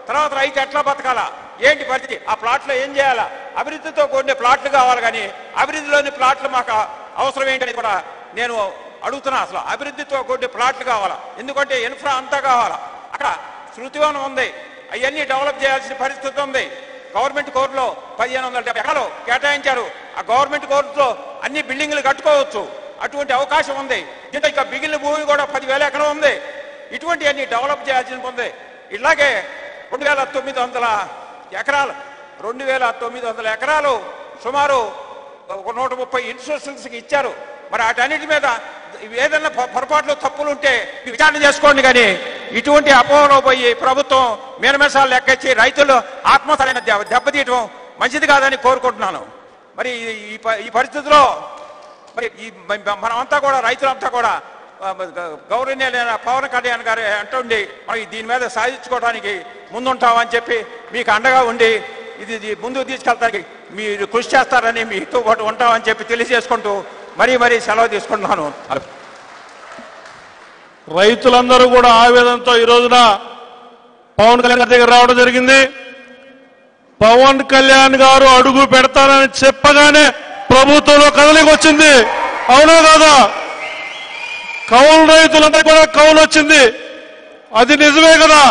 తర్వాత రైతు ఎట్లా బతకాలా ఏంటి పరిస్థితి ఆ ప్లాట్లో ఏం చేయాలా అభివృద్ధితో కూడిన ప్లాట్లు కావాలి కానీ అభివృద్ధిలోని ప్లాట్లు మాకు అవసరం ఏంటని కూడా నేను అడుగుతున్నా అసలు అభివృద్ధితో కూడిన ప్లాట్లు కావాలా ఎందుకంటే ఇన్ఫ్రా అంతా కావాలా అక్కడ శృతివనం ఉంది అవన్నీ డెవలప్ చేయాల్సిన పరిస్థితి ఉంది గవర్నమెంట్ కోర్టులో పదిహేను వందల డెబ్బై ఎకరాలు కేటాయించారు ఆ గవర్నమెంట్ కోర్టులో అన్ని బిల్డింగ్లు కట్టుకోవచ్చు అటువంటి అవకాశం ఉంది ఇంకా ఇంకా మిగిలిన భూమి కూడా పదివేల ఎకరం ఉంది ఇటువంటి అన్ని డెవలప్ చేయాల్సి ఉంది ఇలాగే రెండు వేల తొమ్మిది వందల ఎకరాలు రెండు వేల తొమ్మిది వందల ఎకరాలు సుమారు ఒక నూట ముప్పై ఇన్సూరెన్స్కి ఇచ్చారు మరి వాటన్నిటి మీద ఏదైనా పొ- పొరపాట్లు తప్పులు ఉంటే విచారణ చేసుకోండి కానీ ఇటువంటి అపోహలో పోయి ప్రభుత్వం మీనమేసాలు లెక్కించి రైతులు ఆత్మహత్య దెబ్బ దెబ్బతీయటం మంచిది కాదని కోరుకుంటున్నాను మరి ఈ- ఈ ప- ఈ పరిస్థితిలో మరి ఈ మ- మనమంతా కూడా రైతులంతా కూడా ఆ, గ- గౌరవనీయులైన పవన్ కళ్యాణ్ గారు అంటుండి మరి దీని మీద సాధించుకోవడానికి ముందుంటామని చెప్పి మీకు అండగా ఉండి ఇది ఇది ముందుకు తీసుకెళ్తానికి మీరు కృషి చేస్తారని మీతో పాటు ఉంటామని చెప్పి తెలియజేసుకుంటూ మరీ మరీ సెలవు తీసుకుంటున్నాను రైతులందరూ కూడా ఆవేదనతో ఈ రోజున పవన్ కళ్యాణ్ గారి దగ్గర రావడం జరిగింది పవన్ కళ్యాణ్ గారు అడుగు పెడతానని చెప్పగానే ప్రభుత్వంలో కదలికి వచ్చింది అవునా కాదా కౌలు రైతులందరూ కూడా కౌలు వచ్చింది అది నిజమే కదా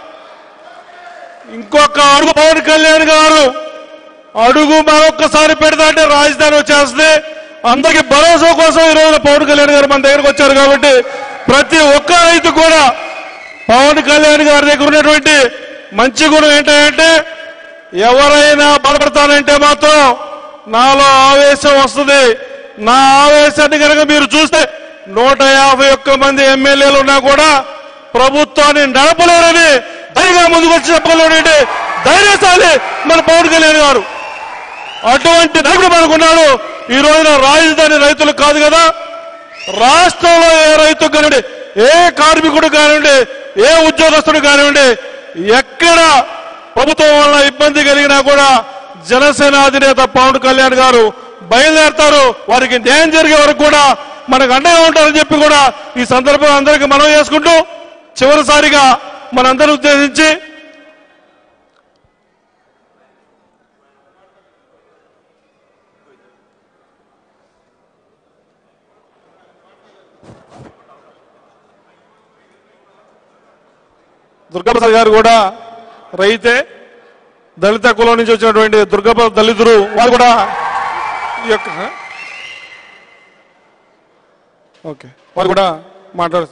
ఇంకొక అడుగు పవన్ కళ్యాణ్ గారు అడుగు మరొక్కసారి పెడతా అంటే రాజధాని వచ్చేస్తుంది అందరికి భరోసా కోసం ఈ రోజున పవన్ కళ్యాణ్ గారు మన దగ్గరకు వచ్చారు కాబట్టి ప్రతి ఒక్క రైతు కూడా పవన్ కళ్యాణ్ గారి దగ్గర ఉన్నటువంటి మంచి గుణం ఏంటంటే ఎవరైనా బలపడతానంటే మాత్రం నాలో ఆవేశం వస్తుంది నా ఆవేశాన్ని కనుక మీరు చూస్తే నూట యాభై ఒక్క మంది ఎమ్మెల్యేలు ఉన్నా కూడా ప్రభుత్వాన్ని నడపలేరని ధైర్యంగా ముందుకు వచ్చి చెప్పగలడు ధైర్యశాలి మన పవన్ కళ్యాణ్ గారు అటువంటి నాయకుడు మనకున్నాడు ఈ రోజున రాజధాని రైతులు కాదు కదా రాష్ట్రంలో ఏ రైతు కానివ్వండి ఏ కార్మికుడు కానివ్వండి ఏ ఉద్యోగస్తుడు కానివ్వండి ఎక్కడ ప్రభుత్వం వల్ల ఇబ్బంది కలిగినా కూడా జనసేన అధినేత పవన్ కళ్యాణ్ గారు బయలుదేరతారు వారికి న్యాయం జరిగే వరకు కూడా మనకు అండగా ఉంటారని చెప్పి కూడా ఈ సందర్భంగా అందరికీ మనం చేసుకుంటూ చివరిసారిగా మనందరూ ఉద్దేశించి దుర్గాప్రసాద్ గారు కూడా రైతే దళిత కులం నుంచి వచ్చినటువంటి దుర్గాప్రసాద్ దళితులు వారు కూడా ఈ యొక్క ఓకే వారు కూడా మాట్లాడుతున్నారు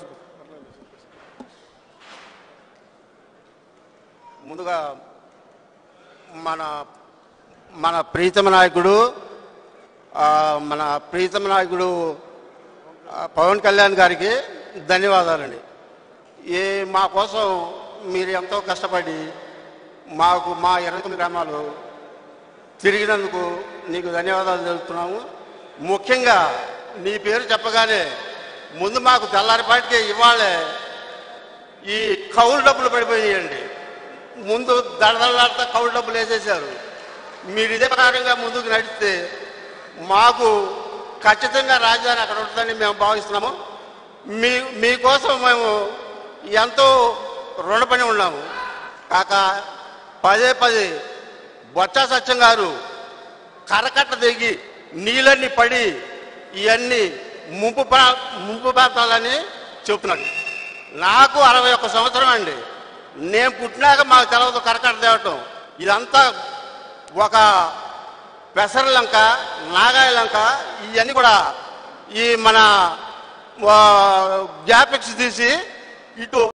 ముందుగా మన మన ప్రీతమ నాయకుడు ఆ, మన ప్రీతమ నాయకుడు ఆ, పవన్ కళ్యాణ్ గారికి ధన్యవాదాలండి ఏ మా కోసం మీరు ఎంతో కష్టపడి మాకు మా ఇరవై తొమ్మిది గ్రామాలు తిరిగినందుకు నీకు ధన్యవాదాలు తెలుపుతున్నాము ముఖ్యంగా నీ పేరు చెప్పగానే ముందు మాకు తెల్లారిపాటికే ఇవాళే ఈ కౌలు డబ్బులు పడిపోయాయండి ముందు దడదలాడుతా కౌలు డబ్బులు వేసేశారు మీరు ఇదే ప్రకారంగా ముందుకు నడిస్తే మాకు ఖచ్చితంగా రాజధాని అక్కడ ఉంటుందని మేము భావిస్తున్నాము మీ మీకోసం మేము ఎంతో రుణపడి ఉన్నాము కాక పదే పదే బొత్స సత్యం గారు కరకట్ట దిగి నీళ్ళన్నీ పడి ఇవన్నీ ముంపు ప్రా- ముంపు ప్రాంతాలని చెప్తున్నాడు నాకు అరవై ఒక్క సంవత్సరం అండి నేను పుట్టినాక మాకు తెలవదు కరకట్ట తేవటం ఇదంతా ఒక పెసర లంక నాగాయ లంక ఇవన్నీ కూడా ఈ మన గ్యాపిక్స్ తీసి ఇటు